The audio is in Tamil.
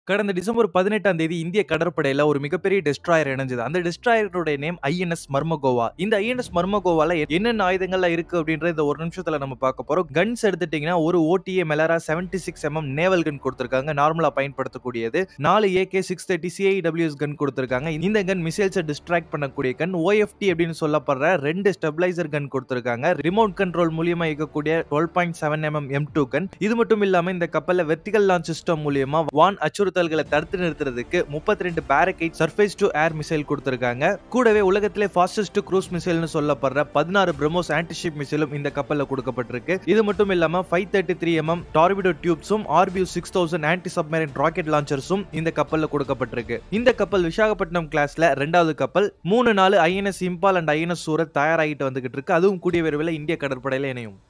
கடந்த டிசம்பர் பதினெட்டாம் தேதி இந்திய கடற்படையில ஒரு மிகப்பெரிய டெஸ்ட்ராயர் இணைஞ்சது அந்த டெஸ்ட்ராயருடைய நேம் ஐஎன்எஸ் மர்மகோவா இந்த ஐஎன்எஸ் மர்மகோவால என்னென்ன ஆயுதங்கள்லாம் இருக்கு அப்படின்ற இந்த ஒரு நிமிஷத்துல நம்ம பார்க்க போறோம் கன்ஸ் எடுத்துட்டீங்கன்னா ஒரு OTO Melara seventy six mm naval gun கொடுத்திருக்காங்க நார்மலா பயன்படுத்தக்கூடியது நாலு AK six thirty CIWS gun கொடுத்திருக்காங்க இந்த கன் மிசைல்ஸை டிஸ்ட்ராக்ட் பண்ணக்கூடிய கன் ஓஎஃப்டி அப்படின்னு சொல்லப்படுற ரெண்டு ஸ்டெபிளைசர் கன் கொடுத்திருக்காங்க ரிமோட் கண்ட்ரோல் மூலியமா இயக்கக்கூடிய twelve point seven mm M two gun இது மட்டும் இல்லாம இந்த கப்பல்ல வெர்டிகல் லான்ச் சிஸ்டம் மூலியமா வான் அச்சுறுத்தல்களை தடுத்து நிறுத்துறதுக்கு முப்பத்தி ரெண்டு பேரகைட் சர்ஃபேஸ் டு ஏர் மிசைல் கொடுத்திருக்காங்க கூடவே உலகத்திலே ஃபாஸ்டஸ்ட் க்ரூஸ் மிசைல்னு சொல்லப்படுற பதினாறு பிரம்மோஸ் ஆன்டிஷிப் மிசைலும் இந்த கப்பல்ல கொடுக்கப்பட்டிருக்கு இது மட்டும் இல்லாம five thirty three mm torpedo டியூப்ஸும் RBU six thousand anti submarine rocket லான்ச்சர்ஸும் இந்த கப்பல்ல கொடுக்கப்பட்டிருக்கு இந்த கப்பல் விசாகப்பட்டினம் கிளாஸ்ல ரெண்டாவது கப்பல் மூணு நாலு INS Imphal and INS Surat தயாராகிட்டு வந்துகிட்டு இருக்கு அதுவும் கூடிய விரைவில் இந்திய கடற்படையில இணையும்